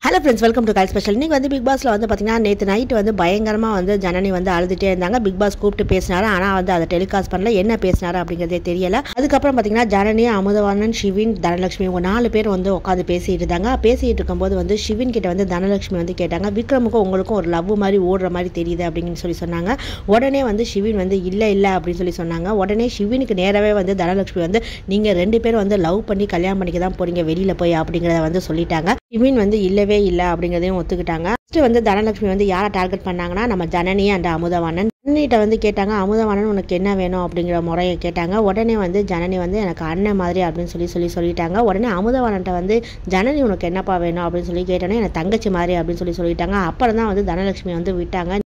hello friends welcome to call special இன்னைக்கு வந்து big பாஸ்ல வந்து பார்த்தீங்கன்னா நேற்று நைட்டு வந்து பயங்கரமாக வந்து ஜனனி வந்து அழுதுட்டே இருந்தாங்க பிக் பாஸ் கூப்பிட்டு பேசினாரு ஆனால் வந்து அதை டெலிகாஸ்ட் பண்ணல என்ன பேசினாரு அப்படிங்கிறதே தெரியல அதுக்கப்புறம் பார்த்தீங்கன்னா ஜனனி அமுதவாணன் சிவின் தனலட்சுமி இவங்க நாலு பேர் வந்து உட்காந்து பேசிட்டு இருந்தாங்க பேசிட்டு இருக்கும்போது வந்து சிவின் கிட்ட வந்து தனலட்சுமி வந்து கேட்டாங்க விக்ரமுக்கும் உங்களுக்கும் ஒரு லவ் மாதிரி ஓடுற மாதிரி தெரியுது அப்படின்னு சொல்லி சொன்னாங்க உடனே வந்து சிவின் வந்து இல்லை இல்லை அப்படின்னு சொல்லி சொன்னாங்க உடனே சிவினுக்கு நேராகவே வந்து தனலட்சுமி வந்து நீங்கள் ரெண்டு பேரும் வந்து லவ் பண்ணி கல்யாணம் பண்ணிக்க தான் போறீங்க வெளியில் போய் அப்படிங்கிறத வந்து சொல்லிட்டாங்க சிவின் வந்து இல்லவே இல்லை அப்படிங்கிறதையும் ஒத்துக்கிட்டாங்க ஃபர்ஸ்ட் வந்து தனலட்சுமி வந்து யாரை டார்கெட் பண்ணாங்கன்னா நம்ம ஜனனி அண்ட் அமுதவாணன் ஜனனிட்ட வந்து கேட்டாங்க அமுதவாணன் உனக்கு என்ன வேணும் அப்படிங்கிற முறையை கேட்டாங்க உடனே வந்து ஜனனி வந்து எனக்கு அண்ணன் மாதிரி அப்படின்னு சொல்லி சொல்லி சொல்லிட்டாங்க உடனே அமுதவாணன்ட்ட வந்து ஜனனி உனக்கு என்னப்பா வேணும் அப்படின்னு சொல்லி கேட்டோன்னே எனக்கு தங்கச்சி மாதிரி அப்படின்னு சொல்லி சொல்லிட்டாங்க அப்புறம் தான் வந்து தனலட்சுமி வந்து விட்டாங்க